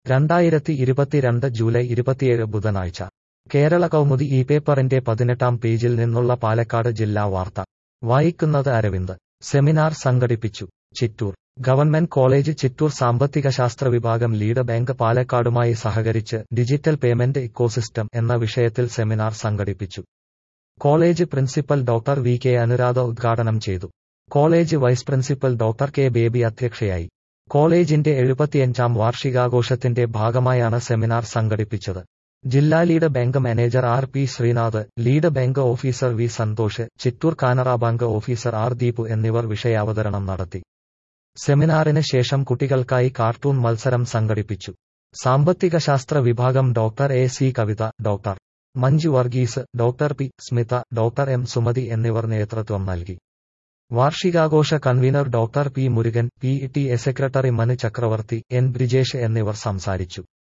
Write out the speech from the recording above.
രണ്ടായിരത്തി ഇരുപത്തിരണ്ട് ജൂലൈ ഇരുപത്തിയേഴ് ബുധനാഴ്ച കേരള കൗമുദി ഈ പേപ്പറിന്റെ പതിനെട്ടാം പേജിൽ നിന്നുള്ള പാലക്കാട് ജില്ലാ വാർത്ത വായിക്കുന്നത് അരവിന്ദ് സെമിനാർ സംഘടിപ്പിച്ചു ചിറ്റൂർ ഗവൺമെന്റ് കോളേജ് ചിറ്റൂർ സാമ്പത്തിക ശാസ്ത്ര വിഭാഗം ലീഡ് ബാങ്ക് പാലക്കാടുമായി സഹകരിച്ച് ഡിജിറ്റൽ പേയ്മെന്റ് ഇക്കോസിസ്റ്റം എന്ന വിഷയത്തിൽ സെമിനാർ സംഘടിപ്പിച്ചു college principal doctor V K Anuradha ഉദ്ഘാടനം ചെയ്തു college vice principal doctor K Baby അധ്യക്ഷയായി കോളേജിന്റെ എഴുപത്തിയഞ്ചാം വാർഷികാഘോഷത്തിന്റെ ഭാഗമായാണ് സെമിനാർ സംഘടിപ്പിച്ചത് ജില്ലാ lead bank manager R P Sreenath lead bank officer V Santhosh Chittur Canara bank officer R Deepu എന്നിവർ വിഷയാവതരണം നടത്തി സെമിനാറിന് ശേഷം കുട്ടികൾക്കായി കാർട്ടൂൺ മത്സരം സംഘടിപ്പിച്ചു സാമ്പത്തിക ശാസ്ത്ര വിഭാഗം doctor A C Kavitha doctor Manju Varghese doctor P Smitha doctor M Sumathi എന്നിവർ നേതൃത്വം നൽകി വാർഷികാഘോഷ convener doctor P Murugan P T A secretary Manu Chakravarthy N Brijesh എന്നിവർ സംസാരിച്ചു